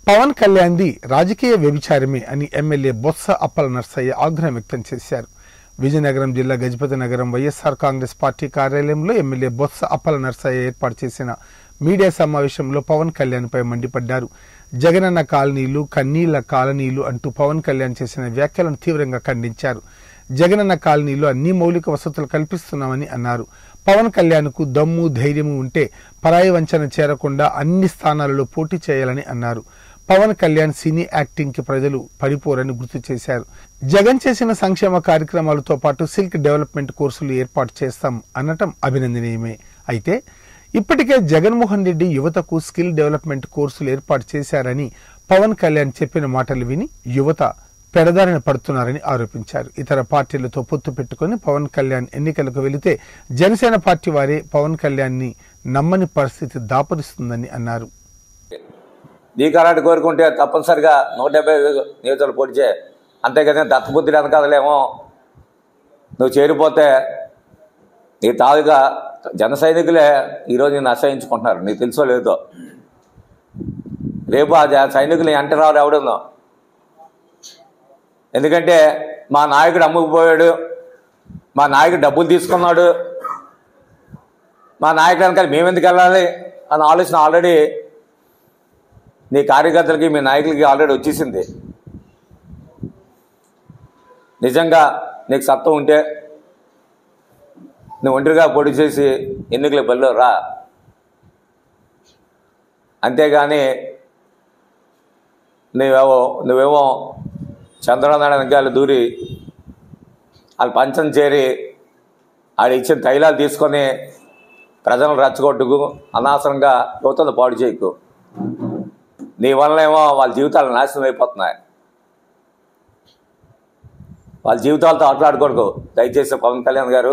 పవన్ కళ్యాణ్ది రాజకీయ వ్యభిచారమే అని ఎమ్మెల్యే బొత్స అప్పల నర్సయ్య ఆగ్రహం వ్యక్తం చేశారు విజయనగరం జిల్లా Gajapathi Nagaram YSR Congress party కార్యాలయంలో ఎమ్మెల్యే బొత్స అప్పల నర్సయ్య ఏర్పాటు చేసిన మీడియా సమావేశంలో పవన్ కళ్యాణ్పై మండిపడ్డారు జగనన్న కాలనీలు కన్నీళ్ల కాలనీలు అంటూ పవన్ కళ్యాణ్ చేసిన వ్యాఖ్యలను తీవ్రంగా ఖండించారు జగనన్న కాలనీలో అన్ని మౌలిక వసతులు కల్పిస్తున్నామని అన్నారు పవన్ కళ్యాణ్కు దమ్ము ధైర్యము ఉంటే పరాయి వంచన చేరకుండా అన్ని స్థానాలలో పోటీ చేయాలని అన్నారు పవన్ కళ్యాణ్ సినీ యాక్టింగ్ కి ప్రజలు పడిపోరని గుర్తు చేశారు జగన్ చేసిన సంక్షేమ కార్యక్రమాలతో పాటు సిల్క్ డెవలప్మెంట్ కోర్సులు ఏర్పాటు చేస్తాం అనటం అభినందనీయమే అయితే ఇప్పటికే జగన్మోహన్ రెడ్డి యువతకు స్కిల్ డెవలప్మెంట్ కోర్సులు ఏర్పాటు చేశారని పవన్ కళ్యాణ్ చెప్పిన మాటలు విని యువత పెడదారిన పడుతున్నారని ఆరోపించారు ఇతర పార్టీలతో పొత్తు పెట్టుకుని పవన్ కళ్యాణ్ ఎన్నికలకు వెళితే జనసేన పార్టీ వారే పవన్ కళ్యాణ్ ని నమ్మని పరిస్థితి దాపరిస్తుందని అన్నారు నీకు అలాంటి కోరుకుంటే తప్పనిసరిగా నూట డెబ్బై ఐదు నియోజకవర్గాలు పోటీ చేయి అంతేకాని దత్తబుద్ధి వెనకాదలేమో నువ్వు చేరిపోతే నీ తాదుగా జన సైనికులే ఈరోజు నేను అసహించుకుంటున్నారు నీకు తెలుసో లేదో రేపు ఆ జ- సైనికులు ఎంట రావు ఎవడుందో ఎందుకంటే మా నాయకుడు అమ్ముకుపోయాడు మా నాయకుడు డబ్బులు తీసుకున్నాడు మా నాయకుడు వెనకాల మేమెందుకు వెళ్ళాలి అన్న ఆలోచన ఆల్రెడీ నీ కార్యకర్తలకి మీ నాయకులకి ఆల్రెడీ వచ్చేసింది నిజంగా నీకు సత్వం ఉంటే నువ్వు ఒంటరిగా పొడి చేసి ఎన్నికల బరిలో రా అంతేగాని నువ్వేమో నువ్వేమో చంద్రబాబు నాయుడు వెనకాల దూరి వాళ్ళు పంచం చేరి ఆడ ఇచ్చిన తైలాలు తీసుకొని ప్రజలను రెచ్చగొట్టుకు అనవసరంగా యువతను పాడు చేయకు నీ వల్లనేమో వాళ్ళ జీవితాలు నాశనం అయిపోతున్నాయి వాళ్ళ జీవితాలతో ఆటలాడుకోడుకో దయచేసి పవన్ కళ్యాణ్ గారు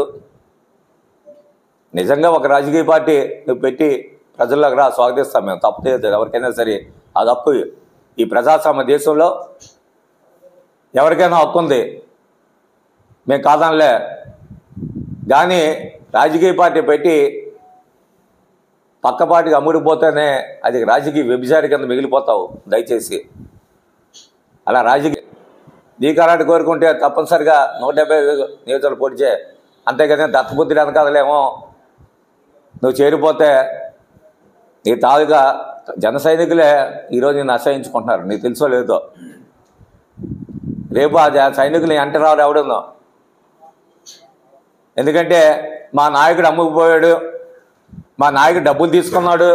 నిజంగా ఒక రాజకీయ పార్టీ నువ్వు పెట్టి ప్రజల్లోకి రా స్వాగతిస్తాం మేము తప్పు చేయదు ఎవరికైనా సరే ఆ తప్పు ఈ ప్రజాస్వామ్య దేశంలో ఎవరికైనా హక్కు ఉంది మేము కాదనలే కానీ రాజకీయ పార్టీ పెట్టి పక్క పార్టీకి అమ్ముడిపోతేనే అది రాజకీయ వ్యభిచారి కింద మిగిలిపోతావు దయచేసి అలా రాజకీయ నీకు అలాంటి కోరుకుంటే తప్పనిసరిగా నూట డెబ్బై ఐదు నియోజకవర్గాలు పోటీ చేయి అంతేకాని దత్తబుద్ధి వెనకాదలేమో నువ్వు చేరిపోతే నీ తాదుగా జన సైనికులే ఈరోజు నేను అసహించుకుంటున్నారు నీకు తెలుసో లేదో రేపు ఆ జ- సైనికులు ఎంట రావు ఎవడుందో ఎందుకంటే మా నాయకుడు అమ్ముకుపోయాడు మా నాయకుడు డబ్బులు తీసుకున్నాడు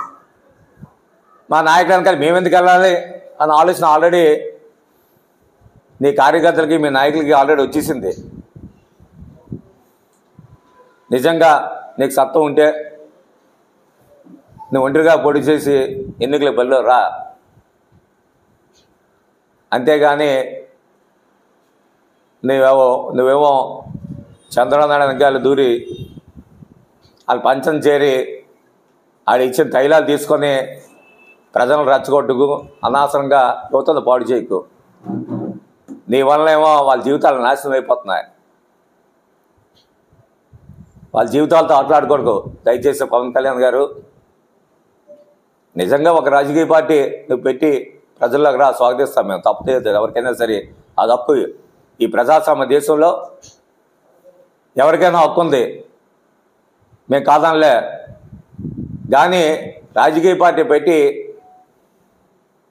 మా నాయకుడు వెనకాల మేమెందుకు వెళ్ళాలి అన్న ఆలోచన ఆల్రెడీ నీ కార్యకర్తలకి మీ నాయకులకి ఆల్రెడీ వచ్చేసింది నిజంగా నీకు సత్వం ఉంటే నువ్వు ఒంటరిగా పొడి చేసి ఎన్నికల బరిలో రా అంతేగాని నువ్వేమో నువ్వేమో చంద్రబాబు నాయుడు వెనకాల దూరి వాళ్ళు పంచం చేరి ఆడ ఇచ్చిన తైలాలు తీసుకొని ప్రజలను రెచ్చగొట్టుకు అనవసరంగా యువతను పాడు చేయకు నీ వల్లనేమో వాళ్ళ జీవితాలు నాశనం అయిపోతున్నాయి వాళ్ళ జీవితాలతో ఆటలాడుకోడుకో దయచేసి పవన్ కళ్యాణ్ గారు నిజంగా ఒక రాజకీయ పార్టీ నువ్వు పెట్టి ప్రజల్లోకి రా స్వాగతిస్తాం మేము తప్పు చేయదు ఎవరికైనా సరే ఆ తప్పు ఈ ప్రజాస్వామ్య దేశంలో ఎవరికైనా హక్కు ఉంది మేము కాదనలే కానీ రాజకీయ పార్టీ పెట్టి